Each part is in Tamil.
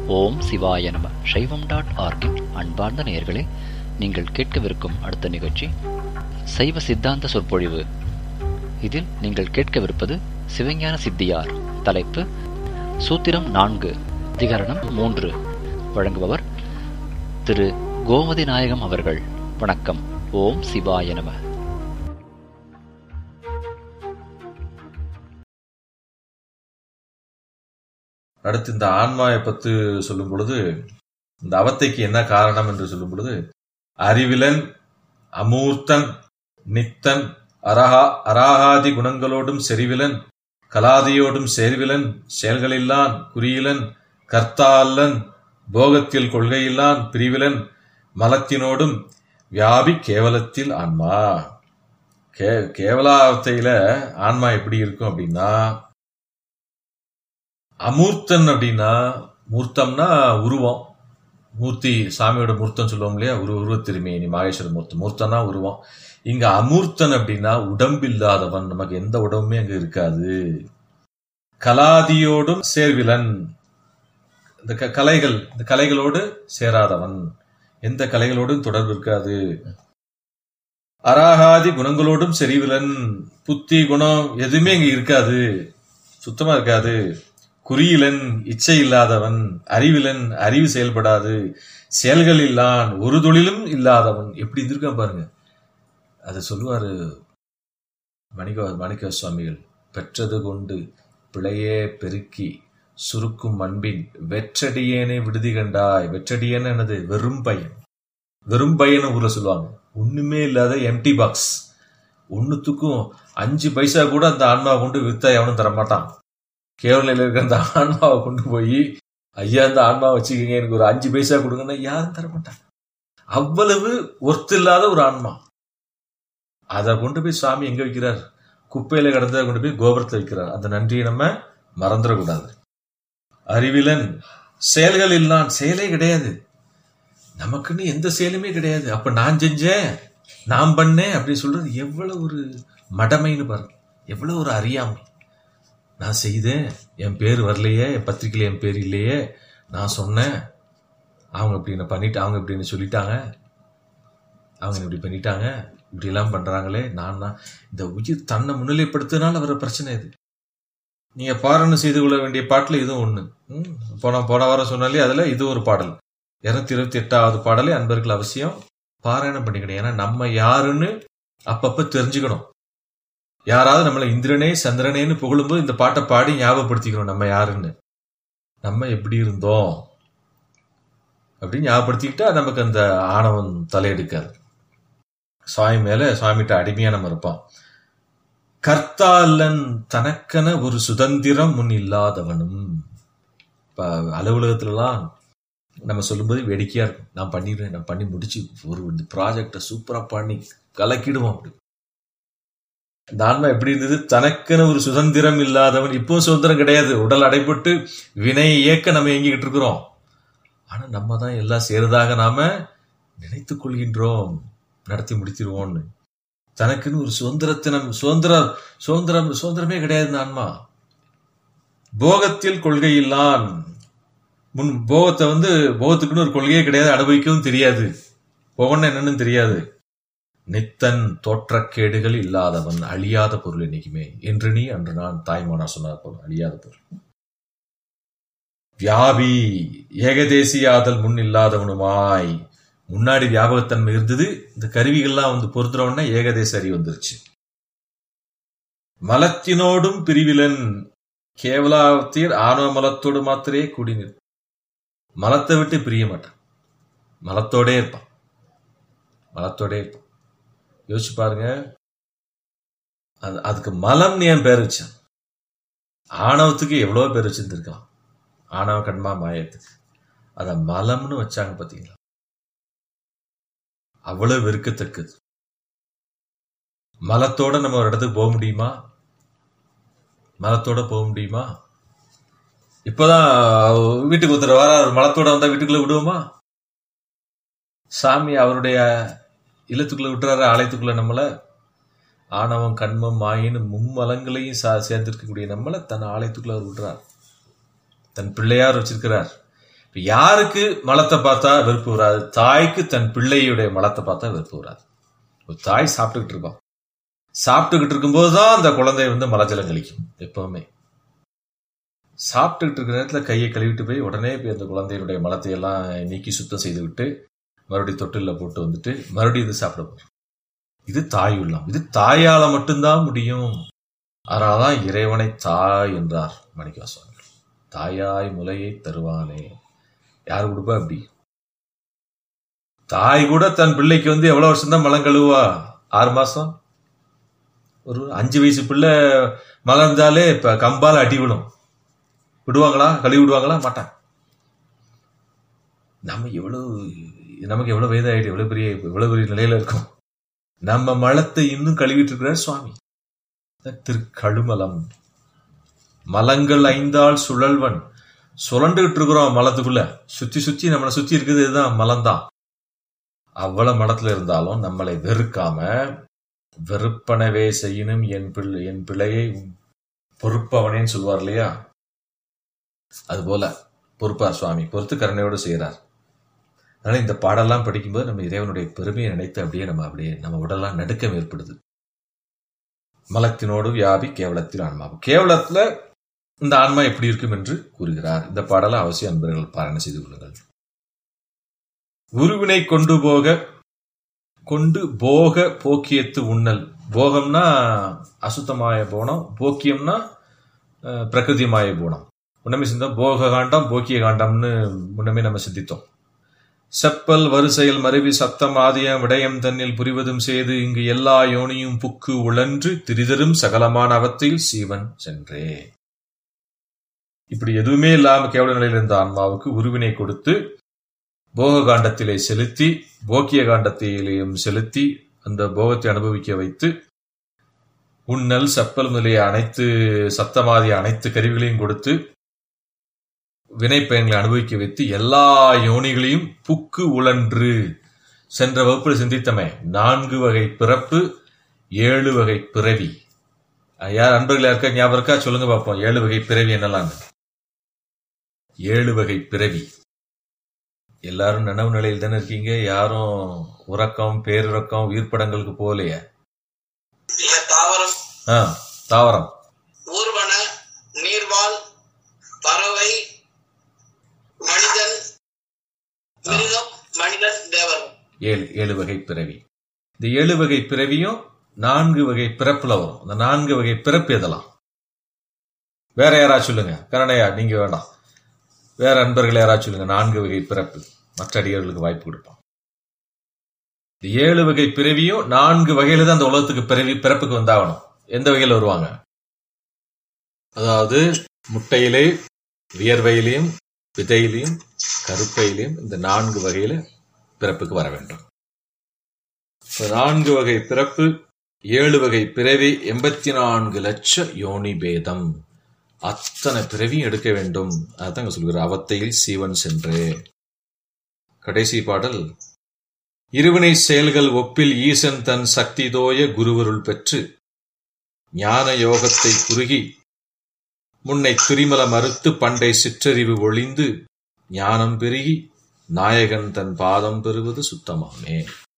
ஓம் சிவாய நம சைவம் டாட் ஆர்கின் அன்பார்ந்த நேயர்களே நீங்கள் கேட்கவிருக்கும் அடுத்த நிகழ்ச்சி சைவ சித்தாந்த சொற்பொழிவு இதில் நீங்கள் கேட்கவிருப்பது சிவஞான சித்தியார் தலைப்பு சூத்திரம் நான்கு அதிகரணம் மூன்று வழங்குபவர் திரு கோமதி நாயகம் அவர்கள் வணக்கம் ஓம் சிவாய நம அடுத்து இந்த ஆன்மாவை பத்து சொல்லும் பொழுது இந்த அவத்தைக்கு என்ன காரணம் என்று சொல்லும் பொழுது அறிவிலன் அமூர்த்தன் நித்தன் அரஹா அராகாதி குணங்களோடும் செறிவிலன் கலாதியோடும் சேர்விலன் செயல்களில்லான் குறியிலன் கர்த்தால்லன் போகத்தில் கொள்கையில்லான் பிரிவிலன் மலத்தினோடும் வியாபி கேவலத்தில் ஆன்மா கே கேவலாவத்தையில ஆன்மா எப்படி இருக்கும் அப்படின்னா அமூர்த்தன் அப்படின்னா மூர்த்தம்னா உருவம் மூர்த்தி சாமியோட மூர்த்தம் சொல்லுவோம் இல்லையா உரு உருவத்திருமேனி மாகேஸ்வர மூர்த்தம் மூர்த்தம்னா உருவம் இங்க அமூர்த்தன் அப்படின்னா உடம்பில்லாதவன் நமக்கு எந்த உடம்புமே அங்க இருக்காது கலாதியோடும் சேர்விலன் இந்த க- கலைகள் இந்த கலைகளோடு சேராதவன் எந்த கலைகளோடும் தொடர்பு இருக்காது அராகாதி குணங்களோடும் செறிவிலன் புத்தி குணம் எதுவுமே இங்க இருக்காது சுத்தமா இருக்காது குறியிலன் இச்சை இல்லாதவன் அறிவிலன் அறிவு செயல்படாது செயல்கள் இல்லான் ஒரு தொழிலும் இல்லாதவன் எப்படி இருந்திருக்கான் பாருங்க அது சொல்லுவாரு மணிக மாணிக்க சுவாமிகள் பெற்றது கொண்டு பிழையே பெருக்கி சுருக்கும் அன்பின் வெற்றடியேனே விடுதி கண்டாய் வெற்றடியேன்னு என்னது வெறும் பையன் வெறும் பையன் ஊர்ல சொல்லுவாங்க ஒண்ணுமே இல்லாத எம்டி பாக்ஸ் ஒண்ணுத்துக்கும் அஞ்சு பைசா கூட அந்த ஆன்மா கொண்டு வித்தா எவனும் தரமாட்டான் கேரளையில் இருக்க அந்த ஆன்மாவை கொண்டு போய் ஐயா இந்த ஆன்மாவை வச்சுக்கோங்க எனக்கு ஒரு அஞ்சு பைசா கொடுங்கன்னா யாரும் தரமாட்டாங்க அவ்வளவு ஒர்த்து இல்லாத ஒரு ஆன்மா அதை கொண்டு போய் சாமி எங்க வைக்கிறார் குப்பையில கிடந்ததை கொண்டு போய் கோபுரத்தில் வைக்கிறார் அந்த நன்றியை நம்ம மறந்துடக்கூடாது அறிவிலன் செயல்கள் இல்லான் செயலே கிடையாது நமக்குன்னு எந்த செயலுமே கிடையாது அப்ப நான் செஞ்சேன் நான் பண்ணேன் அப்படி சொல்றது எவ்வளவு ஒரு மடமைன்னு பாருங்க எவ்வளவு ஒரு அறியாமை நான் செய்தேன் என் பேர் வரலையே என் பத்திரிக்கையில் என் பேர் இல்லையே நான் சொன்னேன் அவங்க இப்படி என்ன பண்ணிட்டு அவங்க இப்படி என்ன சொல்லிட்டாங்க அவங்க என்ன இப்படி பண்ணிட்டாங்க இப்படி எல்லாம் பண்றாங்களே நான் தான் இந்த உயிர் தன்னை முன்னிலைப்படுத்தினால வர பிரச்சனை இது நீங்க பாராயணம் செய்து கொள்ள வேண்டிய பாட்டுல இதுவும் ஒண்ணு ம், போன போன வாரம் சொன்னாலே அதுல இது ஒரு பாடல் இருநூத்தி இருபத்தி எட்டாவது பாடலே அன்பர்கள் அவசியம் பாராயணம் பண்ணிக்கணும் ஏன்னா நம்ம யாருன்னு அப்பப்ப தெரிஞ்சுக்கணும் யாராவது நம்மளை இந்திரனே சந்திரனேன்னு புகழும்போது இந்த பாட்டை பாடி ஞாபகப்படுத்திக்கணும் நம்ம யாருன்னு நம்ம எப்படி இருந்தோம் அப்படின்னு ஞாபகப்படுத்திக்கிட்டா நமக்கு அந்த ஆணவம் தலையெடுக்காது சுவாமி மேல சுவாமிகிட்ட அடிமையா நம்ம இருப்போம் கர்த்தாலன் தனக்கென ஒரு சுதந்திரம் முன் இல்லாதவனும் இப்ப அலுவலகத்துலலாம் நம்ம சொல்லும்போது வேடிக்கையா இருக்கும் நான் பண்ணிடுறேன் நான் பண்ணி முடிச்சு ஒரு இந்த ப்ராஜெக்டை சூப்பரா பண்ணி கலக்கிடுவோம் அப்படி இந்த ஆன்மா எப்படி இருந்தது தனக்கென ஒரு சுதந்திரம் இல்லாதவன் இப்போ சுதந்திரம் கிடையாது உடல் அடைபட்டு வினை இயக்க நம்ம இயங்கிக்கிட்டு இருக்கிறோம் ஆனா நம்ம தான் எல்லாம் சேருதாக நாம நினைத்துக் கொள்கின்றோம் நடத்தி முடித்திருவோம்னு தனக்குன்னு ஒரு சுதந்திரத்தினம் சுதந்திரம் சுதந்திரம் சுதந்திரமே கிடையாது இந்த ஆன்மா போகத்தில் கொள்கை இல்லான் முன் போகத்தை வந்து போகத்துக்குன்னு ஒரு கொள்கையே கிடையாது அனுபவிக்கவும் தெரியாது போகம்னா என்னன்னு தெரியாது நித்தன் தோற்றக்கேடுகள் இல்லாதவன் அழியாத பொருள் என்னைக்குமே என்று நீ அன்று நான் தாய்மானா சொன்னார் போல் அழியாத பொருள் வியாபி ஏகதேசியாதல் முன் இல்லாதவனுமாய் முன்னாடி வியாபகத்தன்மை இருந்தது இந்த கருவிகள்லாம் வந்து பொருத்துறவொடனே ஏகதேச அறிவு வந்துருச்சு மலத்தினோடும் பிரிவிலன் கேவலாவத்தீர் ஆணவ மலத்தோடு மாத்திரே கூடினிர் மலத்தை விட்டு பிரிய மாட்டான் மலத்தோடே இருப்பான் மலத்தோடே இருப்பான் யோசிச்சு பாருங்க அது அதுக்கு மலம்னு ஏன் பேர் வச்சான் ஆணவத்துக்கு எவ்வளவு பேர் வச்சிருந்திருக்கலாம் ஆணவ கண்மா மாயத்துக்கு அத மலம்னு வச்சாங்க பாத்தீங்களா அவ்வளவு வெறுக்கத்தக்கது மலத்தோட நம்ம ஒரு இடத்துக்கு போக முடியுமா மலத்தோட போக முடியுமா இப்பதான் வீட்டுக்கு ஒருத்தர் வர மலத்தோட வந்தா வீட்டுக்குள்ள விடுவோமா சாமி அவருடைய இல்லத்துக்குள்ள விட்டுறாரு ஆலயத்துக்குள்ள நம்மள ஆணவம் கண்மம் மாயின்னு மும்மலங்களையும் சா- சேர்ந்திருக்கக்கூடிய நம்மளை தன் ஆலயத்துக்குள்ள அவர் விடுறார் தன் பிள்ளையார் வச்சிருக்கிறார் இப்ப யாருக்கு மலத்தை பார்த்தா வெறுப்பு வராது தாய்க்கு தன் பிள்ளையுடைய மலத்தை பார்த்தா வெறுப்பு வராது ஒரு தாய் சாப்பிட்டுக்கிட்டு இருப்பான் சாப்பிட்டுக்கிட்டு இருக்கும்போது தான் அந்த குழந்தை வந்து மலஜலம் கழிக்கும் எப்பவுமே சாப்பிட்டுக்கிட்டு இருக்கிற நேரத்தில் கையை கழுவிட்டு போய் உடனே போய் அந்த குழந்தையினுடைய மலத்தை எல்லாம் நீக்கி சுத்தம் செய்து விட்டு மறுபடியும் தொட்டிலில் போட்டு வந்துட்டு மறுபடியும் இது சாப்பிட போறோம் இது தாய் உள்ளம் இது தாயால மட்டும்தான் முடியும் அதனாலதான் இறைவனை தாய் என்றார் மணிக்கா சுவாமி தாயாய் முலையை தருவானே யார் கொடுப்பா அப்படி தாய் கூட தன் பிள்ளைக்கு வந்து எவ்வளவு வருஷம் தான் மலம் கழுவா ஆறு மாசம் ஒரு அஞ்சு வயசு பிள்ளை மலர்ந்தாலே இப்ப கம்பால அடி விழும் விடுவாங்களா கழுவி விடுவாங்களா மாட்டாங்க நம்ம எவ்வளவு நமக்கு எவ்வளவு வயதாயிடு எவ்வளவு பெரிய எவ்வளவு பெரிய நிலையில இருக்கும் நம்ம மலத்தை இன்னும் கழுவிட்டு இருக்கிறார் சுவாமி திருக்கழுமலம் மலங்கள் ஐந்தாள் சுழல்வன் சுழண்டுகிட்டு இருக்கிறோம் மலத்துக்குள்ள சுத்தி சுத்தி நம்மளை சுத்தி இருக்குது இதுதான் மலம்தான் அவ்வளவு மலத்துல இருந்தாலும் நம்மளை வெறுக்காம வெறுப்பனவே செய்யணும் என் பிள்ளை என் பிள்ளையை பொறுப்பவனேன்னு சொல்லுவார் இல்லையா அது போல பொறுப்பார் சுவாமி பொறுத்து கருணையோடு செய்கிறார் அதனால இந்த பாடெல்லாம் படிக்கும்போது நம்ம இறைவனுடைய பெருமையை நினைத்து அப்படியே நம்ம அப்படியே நம்ம உடலாம் நடுக்கம் ஏற்படுது மலத்தினோடு வியாபி கேவலத்தில் ஆன்மாவும் கேவலத்துல இந்த ஆன்மா எப்படி இருக்கும் என்று கூறுகிறார் இந்த பாடலை அவசியம் அன்பர்கள் பாராயண செய்து கொள்ளுங்கள் உருவினை கொண்டு போக கொண்டு போக போக்கியத்து உண்ணல் போகம்னா அசுத்தமாய போனம் போக்கியம்னா பிரகிருதிமாய போனம் முன்னமே சிந்தோம் போக காண்டம் போக்கிய காண்டம்னு முன்னமே நம்ம சிந்தித்தோம் செப்பல் வரிசையில் மருவி சத்தம் ஆதியம் விடயம் தன்னில் புரிவதும் செய்து இங்கு எல்லா யோனியும் புக்கு உழன்று திரிதரும் சகலமான அவத்தில் சீவன் சென்றே இப்படி எதுவுமே இல்லாம கேவல நிலையில் இருந்த ஆன்மாவுக்கு உருவினை கொடுத்து போக காண்டத்திலே செலுத்தி போக்கிய காண்டத்திலேயும் செலுத்தி அந்த போகத்தை அனுபவிக்க வைத்து உண்ணல் செப்பல் முதலிய அனைத்து சத்தமாதிய அனைத்து கருவிகளையும் கொடுத்து வினைப்பயன்களை அனுபவிக்க வைத்து எல்லா யோனிகளையும் புக்கு உழன்று சென்ற வகுப்பில் சிந்தித்தமே நான்கு வகை பிறப்பு ஏழு வகை பிறவி யார் அன்பர்கள் யாருக்கா ஞாபகம் இருக்கா சொல்லுங்க பார்ப்போம் ஏழு வகை பிறவி என்னலாம் ஏழு வகை பிறவி எல்லாரும் நினைவு நிலையில் தானே இருக்கீங்க யாரும் உறக்கம் பேருறக்கம் உயிர்ப்படங்களுக்கு போகலையே தாவரம் ஆ தாவரம் ஊர்வன நீர்வாழ் பறவை மனிதன் மிருகம் மனிதன் தேவன் ஏழு ஏழு வகை பிறவி இந்த ஏழு வகை பிறவியும் நான்கு வகை பிறப்புல வரும் இந்த நான்கு வகை பிறப்பு எதெல்லாம் வேற யாரா சொல்லுங்க கரணையா நீங்க வேண்டாம் வேற அன்பர்கள் யாரா சொல்லுங்க நான்கு வகை பிறப்பு மற்ற அடியர்களுக்கு வாய்ப்பு கொடுப்போம் இந்த ஏழு வகை பிறவியும் நான்கு வகையில தான் அந்த உலகத்துக்கு பிறவி பிறப்புக்கு வந்தாகணும் எந்த வகையில வருவாங்க அதாவது முட்டையிலே வியர்வையிலையும் விதையிலையும் கருப்பையிலையும் இந்த நான்கு வகையில பிறப்புக்கு வர வேண்டும் இப்ப நான்கு வகை பிறப்பு ஏழு வகை பிறவி எண்பத்தி நான்கு லட்ச யோனி பேதம் அத்தனை பிறவியும் எடுக்க வேண்டும் அதான் இங்க சொல்கிறார் அவத்தையில் சீவன் சென்று கடைசி பாடல் இருவினை செயல்கள் ஒப்பில் ஈசன் தன் சக்தி தோய குருவருள் பெற்று ஞான யோகத்தை குறுகி முன்னை திரிமல மறுத்து பண்டை சிற்றறிவு ஒளிந்து ஞானம் பெருகி நாயகன் தன் பாதம் பெறுவது சுத்தமாமே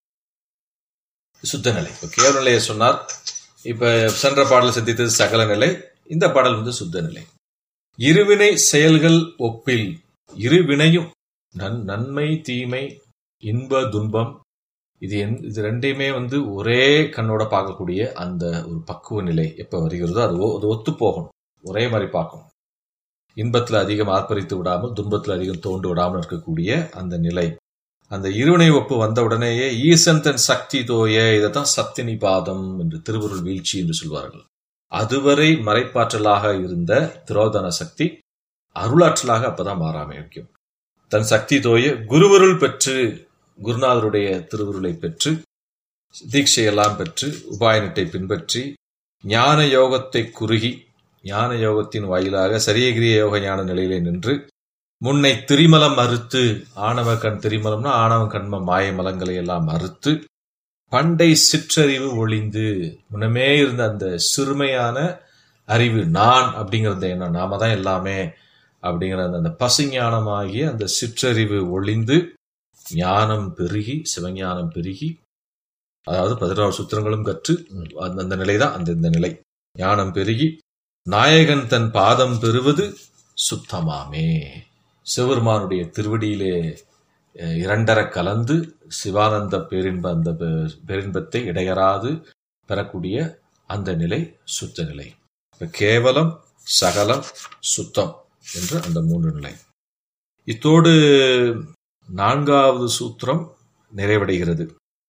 சுத்த நிலை இப்ப கேவல நிலையை சொன்னார் இப்ப சென்ற பாடல் சிந்தித்தது சகல நிலை இந்த பாடல் வந்து சுத்த நிலை இருவினை செயல்கள் ஒப்பில் இருவினையும் நன் நன்மை தீமை இன்ப துன்பம் இது எந்- இது ரெண்டையுமே வந்து ஒரே கண்ணோட பார்க்கக்கூடிய அந்த ஒரு பக்குவ நிலை எப்ப வருகிறதோ அது ஒ- அது ஒத்து போகணும் ஒரே மாதிரி பார்க்கணும் இன்பத்துல அதிகம் ஆர்ப்பரித்து விடாமல் துன்பத்துல அதிகம் தோண்டு விடாமல் இருக்கக்கூடிய அந்த நிலை அந்த இருவினை ஒப்பு வந்த உடனேயே ஈசன் தன் சக்தி தோய இதைத்தான் சத்தினி பாதம் என்று திருவருள் வீழ்ச்சி என்று சொல்வார்கள் அதுவரை மறைப்பாற்றலாக இருந்த திரோதன சக்தி அருளாற்றலாக அப்பதான் மாறாம இருக்கும் தன் சக்தி தோய குருவருள் பெற்று குருநாதருடைய திருவுருளை பெற்று தீட்சையெல்லாம் பெற்று உபாயனத்தை பின்பற்றி ஞான யோகத்தை குறுகி ஞான யோகத்தின் வாயிலாக சரியகிரிய யோக ஞான நிலையிலே நின்று முன்னை திரிமலம் மறுத்து ஆணவ கண் திரிமலம்னா ஆணவ கண்ம மாய மலங்களை எல்லாம் மறுத்து பண்டை சிற்றறிவு ஒளிந்து முன்னமே இருந்த அந்த சிறுமையான அறிவு நான் அப்படிங்கறது என்ன நாம தான் எல்லாமே அப்படிங்கிற அந்த அந்த பசுஞானமாகிய அந்த சிற்றறிவு ஒளிந்து ஞானம் பெருகி சிவஞானம் பெருகி அதாவது பதினாறு சுத்திரங்களும் கற்று அந்த அந்த நிலை தான் அந்த இந்த நிலை ஞானம் பெருகி நாயகன் தன் பாதம் பெறுவது சுத்தமாமே சிவபெருமானுடைய திருவடியிலே அஹ், இரண்டர கலந்து சிவானந்த பேரின்ப அந்த பெ- பேரின்பத்தை இடையறாது பெறக்கூடிய அந்த நிலை சுத்த நிலை இப்ப கேவலம் சகலம் சுத்தம் என்று அந்த மூன்று நிலை இத்தோடு நான்காவது சூத்திரம் நிறைவடைகிறது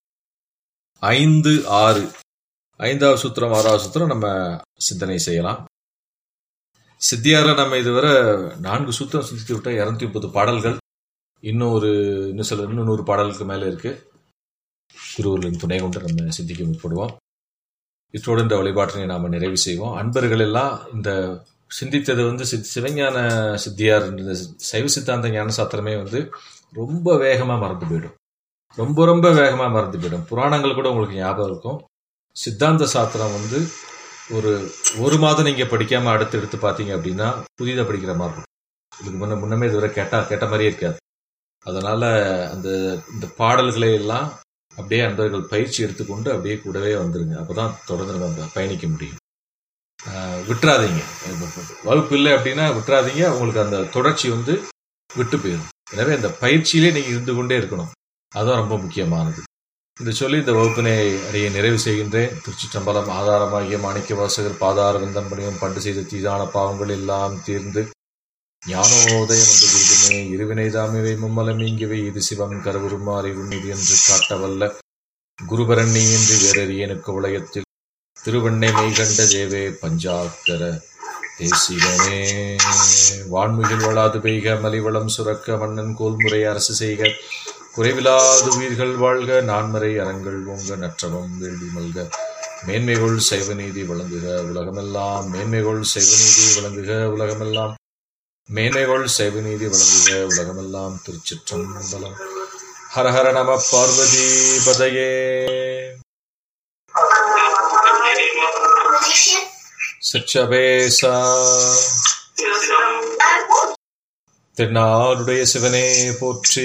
ஐந்து ஆறு ஐந்தாவது சூத்திரம் ஆறாவது சூத்திரம் நம்ம சிந்தனை செய்யலாம் சித்தியார நம்ம இதுவரை நான்கு சூத்திரம் சிந்தித்து விட்ட இருநூத்தி முப்பது பாடல்கள் இன்னும் ஒரு இன்னும் சில இன்னும் நூறு பாடலுக்கு மேல இருக்கு குருவர்களின் துணை கொண்டு நம்ம சிந்திக்க முற்படுவோம் இத்தோடு இந்த வழிபாட்டினை நாம நிறைவு செய்வோம் அன்பர்கள் எல்லாம் இந்த சிந்தித்தது வந்து சித்- சிவஞான சித்தியார் இந்த சைவ சித்தாந்த ஞான சாத்திரமே வந்து ரொம்ப வேகமா மறந்து போயிடும் ரொம்ப ரொம்ப வேகமா மறந்து போயிடும் புராணங்கள் கூட உங்களுக்கு ஞாபகம் இருக்கும் சித்தாந்த சாஸ்திரம் வந்து ஒரு ஒரு மாதம் நீங்க படிக்காம அடுத்து எடுத்து பார்த்தீங்க அப்படின்னா புதிதாக படிக்கிற மாதிரி இருக்கும் இதுக்கு முன்ன முன்னமே இதுவரை கேட்டா கேட்ட மாதிரியே இருக்காது அதனால அந்த இந்த பாடல்களை எல்லாம் அப்படியே அன்பர்கள் பயிற்சி எடுத்துக்கொண்டு அப்படியே கூடவே வந்துருங்க அப்பதான் தொடர்ந்து நம்ம பயணிக்க முடியும் ஆஹ் விட்டுறாதீங்க வகுப்பு இல்லை அப்படின்னா விட்டுறாதீங்க உங்களுக்கு அந்த தொடர்ச்சி வந்து விட்டு போயிடும் எனவே அந்த பயிற்சியிலே நீங்க இருந்து கொண்டே இருக்கணும் அதுதான் ரொம்ப முக்கியமானது இந்த சொல்லி இந்த வகுப்பினை அடைய நிறைவு செய்கின்றேன் திருச்சிற்றம்பலம் ஆதாரமாகிய மாணிக்க வாசகர் பாதார விந்தம் பணியும் பண்டு செய்த தீதான பாவங்கள் எல்லாம் தீர்ந்து ஞானோதயம் என்று குருதுமே இருவினை தாமிவை மும்மலம் இங்கிவை இது சிவம் கருவுருமாறி உன்னிது என்று காட்டவல்ல குருபரண்ணி என்று வேறறியனுக்கு உலகத்தில் திருவண்ணை மெய்கண்ட தேவே பஞ்சாக்கர தேசிகனே வான்முகில் வளாது பெய்க மலிவளம் சுரக்க மன்னன் கோல்முறை அரசு செய்க குறைவிலாது உயிர்கள் வாழ்க நான்மறை அறங்கள் ஓங்க நற்றவம் வேள்வி மல்க மேன்மைகொள் சைவநீதி வழங்குக உலகமெல்லாம் மேன்மைகொள் சைவநீதி வழங்குக உலகமெல்லாம் மேன்மைகொள் சைவநீதி வழங்குக உலகமெல்லாம் திருச்சிற்றம்பலம் ஹர ஹர நம பார்வதி பதையே சிற்றபேசா திருநாளுடைய சிவனே போற்றி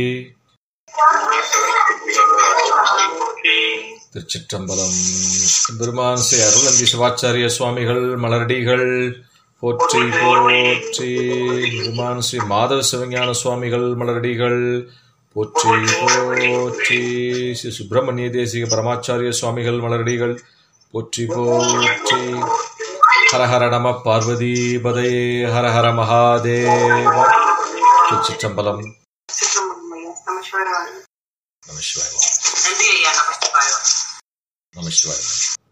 திருச்சிற்றம்பலம் பெருமான் ஸ்ரீ அருளந்தி சிவாச்சாரிய சுவாமிகள் மலரடிகள் போற்றி போற்றி பெருமான் ஸ்ரீ மாதவ சிவஞான சுவாமிகள் மலரடிகள் போற்றி போற்றி ஸ்ரீ சுப்பிரமணிய தேசிக பரமாச்சாரிய சுவாமிகள் மலரடிகள் போற்றி போற்றி ஹர ஹர நம பார்வதி பதே ஹர ஹர மகாதேவ திருச்சிற்றம்பலம் நமஸ்காரம் நம சிவாய நன்றி ஐயா நமஸ்காரம் நம சிவாய